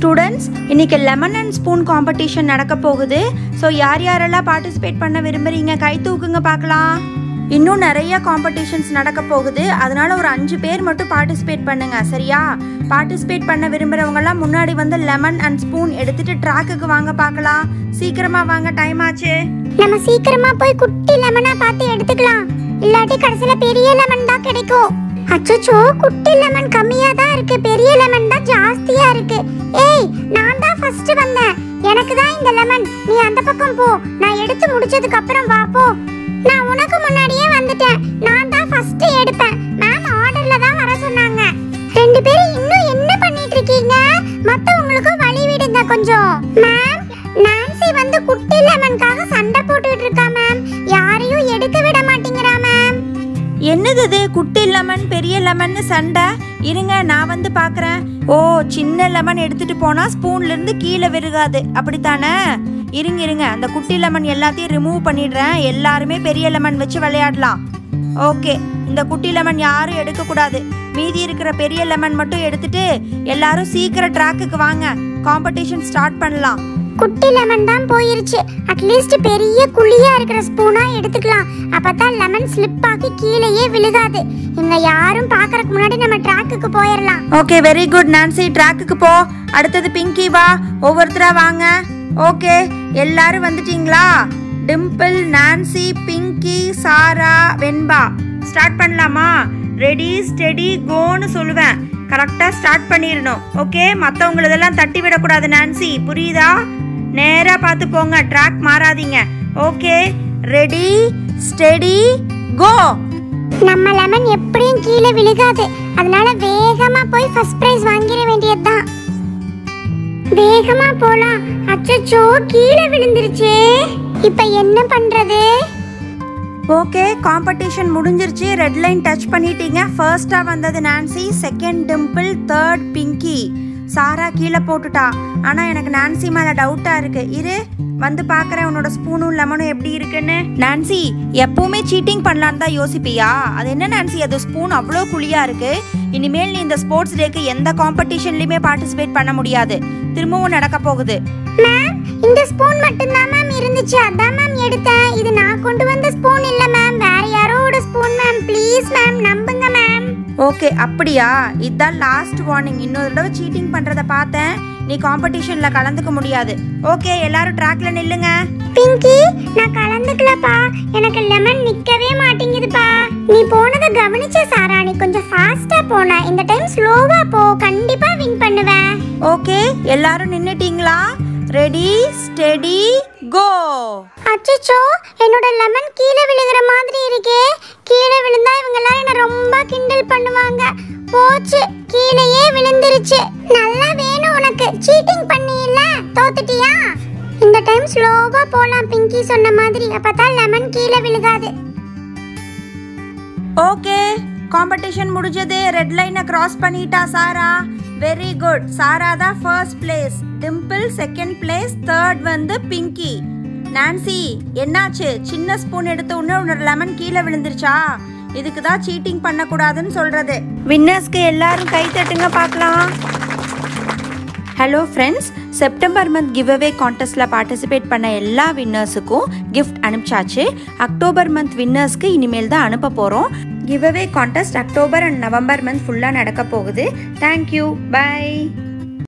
students இன்னைக்கு lemon and spoon competition நடக்க போகுது ஸோ யார் யாரெல்லாம் பார்ட்டிசிபேட் பண்ண விரும்புறீங்க கை தூக்குங்க பார்க்கலாம் இன்னும் நிறைய காம்படிஷன்ஸ் நடக்க போகுது அதனால ஒரு அஞ்சு பேர் மட்டும் பார்ட்டிசிபேட் பண்ணுங்க சரியா பார்ட்டிசிபேட் பண்ண விரும்புறவங்கலாம் முன்னாடி வந்து லெமன் அண்ட் ஸ்பூன் எடுத்துட்டு ட்ராக்குக்கு வாங்க பார்க்கலாம் சீக்கிரமா வாங்க டைம் ஆச்சு நம்ம சீக்கிரமா போய் குட்டி லெமனா பார்த்து எடுத்துக்கலாம் இல்லாட்டி கடைசில பெரிய லெமன் தான் கிடைக்கும் அச்சச்சோ குட்டி லெமன் கம்மியா தான் இருக்கு பெரிய லெமன் தான் ஜாஸ்தியா இருக்கு ஏய் நான் தான் ஃபர்ஸ்ட் வந்தேன் எனக்கு தான் இந்த லெமன் நீ அந்த பக்கம் போ நான் எடுத்து முடிச்சதுக்கு அப்புறம் வா போ நான் உனக்கு முன்னாடியே வந்துட்டேன் நான் தான் ஃபர்ஸ்ட் எடுப்பேன் மேம் ஆர்டர்ல தான் வர சொன்னாங்க ரெண்டு பேரும் இன்னும் என்ன பண்ணிட்டு இருக்கீங்க மத்தவங்களுக்கும் வழி விடுங்க கொஞ்சம் மேம் நான்சி வந்து குட்டி லெமனுக்காக சண்டை போட்டுட்டு இருக்கா மேம் யாரையும் எடுக்க விட மாட்டேங்கிறா மேம் என்னது இது குட்டி லெமன் பெரிய லெமன் சண்டை இருங்க நான் வந்து பார்க்குறேன் ஓ சின்ன லெமன் எடுத்துட்டு போனா ஸ்பூன்ல இருந்து கீழே விருகாது அப்படித்தானே இருங்க இருங்க அந்த குட்டி லெமன் எல்லாத்தையும் ரிமூவ் பண்ணிடுறேன் எல்லாருமே பெரிய லெமன் வச்சு விளையாடலாம் ஓகே இந்த குட்டி லெமன் யாரும் எடுக்கக்கூடாது மீதி இருக்கிற பெரிய லெமன் மட்டும் எடுத்துட்டு எல்லாரும் சீக்கிரம் ட்ராக்குக்கு வாங்க காம்படிஷன் ஸ்டார்ட் பண்ணலாம் குட்டி லெமன் தான் போயிருச்சு அட்லீஸ்ட் பெரிய குழியா இருக்கிற ஸ்பூனா எடுத்துக்கலாம் அப்பதான் லெமன் ஸ்லிப் ஆகி கீழேயே விழுகாது இங்க யாரும் பார்க்கறதுக்கு முன்னாடி நம்ம ட்ராக்குக்கு போயிடலாம் ஓகே வெரி குட் நான்சி ட்ராக்குக்கு போ அடுத்தது பிங்கி வா ஒவ்வொருத்தரா வாங்க ஓகே எல்லாரும் வந்துட்டீங்களா Dimple Nancy Pinky Sara Venba start பண்ணலாமா ரெடி ஸ்டெடி கோன்னு சொல்லுவேன் கரெக்டாக ஸ்டார்ட் பண்ணிடணும் ஓகே மற்றவங்களதெல்லாம் தட்டி விடக்கூடாது நான்சி புரியுதா நேராக பார்த்து போங்க ட்ராக் மாறாதீங்க ஓகே ரெடி ஸ்டெடி கோ நம்ம லெமன் எப்படியும் கீழே விழுகாது அதனால வேகமா போய் ஃபர்ஸ்ட் பிரைஸ் வாங்கிட வேண்டியதுதான் வேகமா போலாம் அச்சச்சோ கீழே விழுந்துருச்சே இப்ப என்ன பண்றது ஓகே காம்படிஷன் முடிஞ்சிருச்சு ரெட் லைன் டச் பண்ணிட்டீங்க ஃபர்ஸ்டா வந்தது Nancy second Dimple third Pinky Sara கீழே போட்டுட்டா ஆனா எனக்கு நான்சி மேல டவுட்டா இருக்கு இரு வந்து பார்க்கறேன் உன்னோட ஸ்பூனும் லெமனும் எப்படி இருக்குன்னு நான்சி எப்பவுமே சீட்டிங் பண்ணலான்னு தான் யோசிப்பியா அது என்ன நான்சி அது ஸ்பூன் அவ்வளோ குழியா இருக்கு இனிமேல் நீ இந்த ஸ்போர்ட்ஸ் டேக்கு எந்த காம்படிஷன்லயுமே பார்ட்டிசிபேட் பண்ண முடியாது திரும்பவும் நடக்க போகுது மேம் இந்த ஸ்பூன் மட்டும்தான் மேம் இருந்துச்சு அதான் மேம் எடுத்தேன் இது நான் கொண்டு வந்த ஸ்பூன் இல்ல மேம் வேற யாரோட ஸ்பூன் மேம் ப்ளீஸ் மேம் நம்புங்க மேம் ஓகே அப்படியா இதுதான் லாஸ்ட் வார்னிங் இன்னொரு தடவை சீட்டிங் பண்றத பார்த்தேன் நீ காம்படிஷன்ல கலந்துக்க முடியாது ஓகே எல்லாரும் ட்ராக்ல நில்லுங்க பிங்கி நான் கலந்துக்கலப்பா எனக்கு லெமன் நிக்கவே மாட்டேங்குதுப்பா நீ போனதை கவனிச்ச சாரா நீ கொஞ்சம் ஃபாஸ்டா போன இந்த டைம் ஸ்லோவா போ கண்டிப்பா வின் பண்ணுவேன் ஓகே எல்லாரும் நின்னுட்டீங்களா ரெடி ஸ்டெடி கோ அச்சச்சோ என்னோட லெமன் கீழே விழுகிற மாதிரி இருக்கே கீழே விழுந்தா இவங்க எல்லாரும் என்ன ரொம்ப கிண்டல் பண்ணுவாங்க போச்சு கீழேயே விழுந்துருச்சு நல்லா வேணும் உனக்கு சீட்டிங் பண்ணியில்ல தோத்துட்டியா இந்த டைம் ஸ்லோவா போலாம் பிங்கி சொன்ன மாதிரி அப்பதான் லெமன் கீழே விழுகாது ஓகே காம்படிஷன் முடிஞ்சது ரெட் லைனை கிராஸ் பண்ணிட்டா சாரா வெரி குட் சாரா தான் first place Dimple second place third வந்து பிங்கி நான்சி என்னாச்சு சின்ன ஸ்பூன் எடுத்த உடனே உன்னோட லெமன் கீழே விழுந்துருச்சா இதுக்கு தான் சீட்டிங் பண்ணக்கூடாதுன்னு சொல்றது வின்னர்ஸ்க்கு எல்லாரும் கை தட்டுங்க பார்க்கலாம் hello friends September month give away கான்டெஸ்ட்டில் பார்ட்டிசிபேட் பண்ண எல்லா வின்னர்ஸுக்கும் கிஃப்ட் அனுப்பிச்சாச்சு அக்டோபர் மந்த் வின்னர்ஸ்க்கு இனிமேல் தான் அனுப்ப போகிறோம் give away contest October and November month ஃபுல்லாக நடக்க போகுது தேங்க்யூ பை